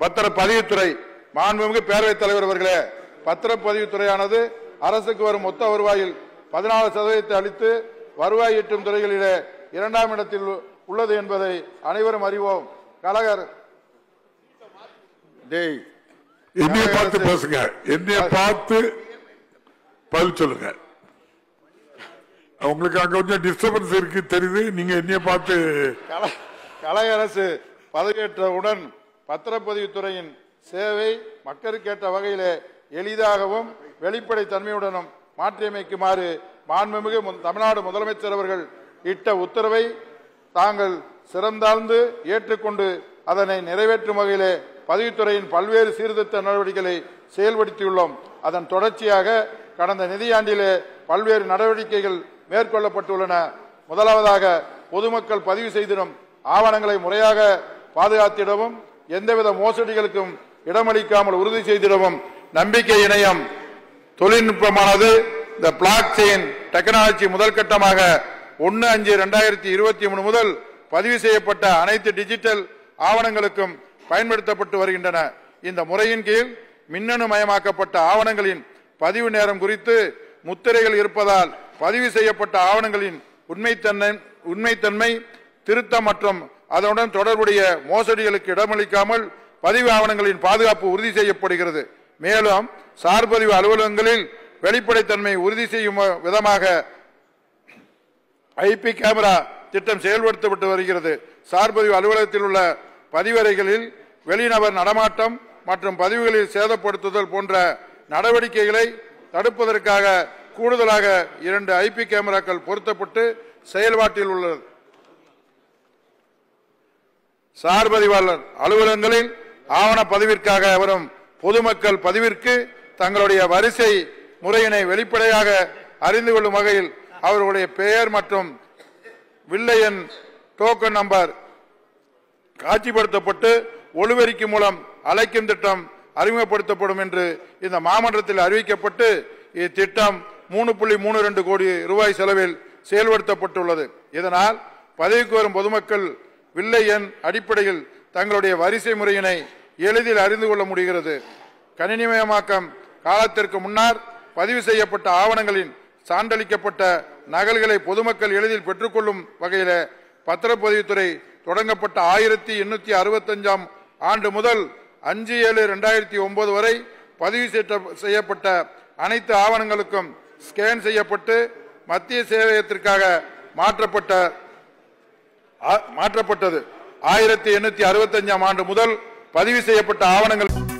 பத்திரப்பதிவுத்துறை மாண்புமிகு பேரவைத் தலைவர் அவர்களே பத்திரப்பதிவுத்துறையானது அரசுக்கு வரும் மொத்த வருவாயில் பதினாலு சதவீதத்தை அளித்து வருவாய் ஈட்டும் துறைகளிலே இரண்டாம் இடத்தில் உள்ளது என்பதை அனைவரும் அறிவோம் கழகர் டேய் என்னைய பார்த்து பேசுங்க என்னைய பார்த்து பதில் சொல்லுங்க உங்களுக்கு அங்க கொஞ்சம் டிஸ்டர்பன்ஸ் இருக்கு தெரியுது நீங்க என்னைய பார்த்து கல- கழக அரசு பதவியேற்றவுடன் பத்திரப்பதிவுத்துறையின் சேவை மக்களுக்கேற்ற வகையிலே எளிதாகவும் வெளிப்படைத் தன்மையுடனும் மாற்றியமைக்குமாறு மாண்புமிகு மு- தமிழ்நாடு முதலமைச்சர் அவர்கள் இட்ட உத்தரவை தாங்கள் சிறந்தாழ்ந்து ஏற்றுக்கொண்டு அதனை நிறைவேற்றும் வகையிலே பதிவுத்துறையின் பல்வேறு சீர்திருத்த நடவடிக்கைகளை செயல்படுத்தியுள்ளோம் அதன் தொடர்ச்சியாக கடந்த நிதியாண்டிலே பல்வேறு நடவடிக்கைகள் மேற்கொள்ளப்பட்டுள்ளன முதலாவதாக பொதுமக்கள் பதிவு செய்திடும் ஆவணங்களை முறையாக பாதுகாத்திடவும் எந்தவித மோசடிகளுக்கும் இடமளிக்காமல் உறுதி செய்திடவும் நம்பிக்கை இணையம் தொழில்நுட்பமானது இந்த பிளாக் செயின் டெக்னாலஜி முதல் கட்டமாக ஒன்னு அஞ்சு ரெண்டாயிரத்தி இருபத்தி மூணு முதல் பதிவு செய்யப்பட்ட அனைத்து டிஜிட்டல் ஆவணங்களுக்கும் பயன்படுத்தப்பட்டு வருகின்றன இந்த முறையின் கீழ் மின்னணு மயமாக்கப்பட்ட ஆவணங்களின் பதிவு நேரம் குறித்து முத்திரைகள் இருப்பதால் பதிவு செய்யப்பட்ட ஆவணங்களின் உண்மைத்தன்மை உண்மைத்தன்மை திருத்தம் மற்றும் அதனுடன் தொடர்புடைய மோசடிகளுக்கு இடமளிக்காமல் பதிவு ஆவணங்களின் பாதுகாப்பு உறுதி செய்யப்படுகிறது மேலும் சார்பதிவு அலுவலகங்களில் வெளிப்படைத்தன்மை உறுதி செய்யும் விதமாக ஐபி கேமரா திட்டம் செயல்படுத்தப்பட்டு வருகிறது சார்பதிவு அலுவலகத்தில் உள்ள பதிவறைகளில் வெளிநபர் நடமாட்டம் மற்றும் பதிவுகளில் சேதப்படுத்துதல் போன்ற நடவடிக்கைகளை தடுப்பதற்காக கூடுதலாக இரண்டு ஐபி கேமராக்கள் பொருத்தப்பட்டு செயல்பாட்டில் உள்ளது சார்பதிவாளர் அலுவலகங்களில் ஆவண பதிவிற்காக வரும் பொதுமக்கள் பதிவிற்கு தங்களுடைய வரிசை முறையினை வெளிப்படையாக அறிந்து கொள்ளும் வகையில் அவர்களுடைய பெயர் மற்றும் வில்லை எண் டோக்கன் நம்பர் காட்சிப்படுத்தப்பட்டு ஒளிபெருக்கி மூலம் அழைக்கும் திட்டம் அறிமுகப்படுத்தப்படும் என்று இந்த மாமன்றத்தில் அறிவிக்கப்பட்டு இத்திட்டம் மூணு புள்ளி மூணு ரெண்டு கோடி ரூபாய் செலவில் செயல்படுத்தப்பட்டுள்ளது இதனால் பதவிக்கு வரும் பொதுமக்கள் வில்லை எண் அடிப்படையில் தங்களுடைய வரிசை முறையினை எளிதில் அறிந்து கொள்ள முடிகிறது கணினிமயமாக்கம் காலத்திற்கு முன்னர் பதிவு செய்யப்பட்ட ஆவணங்களின் சான்றளிக்கப்பட்ட நகல்களை பொதுமக்கள் எளிதில் பெற்றுக்கொள்ளும் வகையில பத்திரப்பதிவுத்துறை தொடங்கப்பட்ட ஆயிரத்தி எண்ணூத்தி அறுபத்தஞ்சாம் ஆண்டு முதல் அஞ்சு ஏழு ரெண்டாயிரத்தி ஒன்பது வரை பதிவு செய்யப்பட்ட- செய்யப்பட்ட அனைத்து ஆவணங்களுக்கும் ஸ்கேன் செய்யப்பட்டு மத்திய சேவையத்திற்காக மாற்றப்பட்ட ஆ- மாற்றப்பட்டது ஆயிரத்தி எண்ணூத்தி அறுபத்தஞ்சாம் ஆண்டு முதல் பதிவு செய்யப்பட்ட ஆவணங்கள்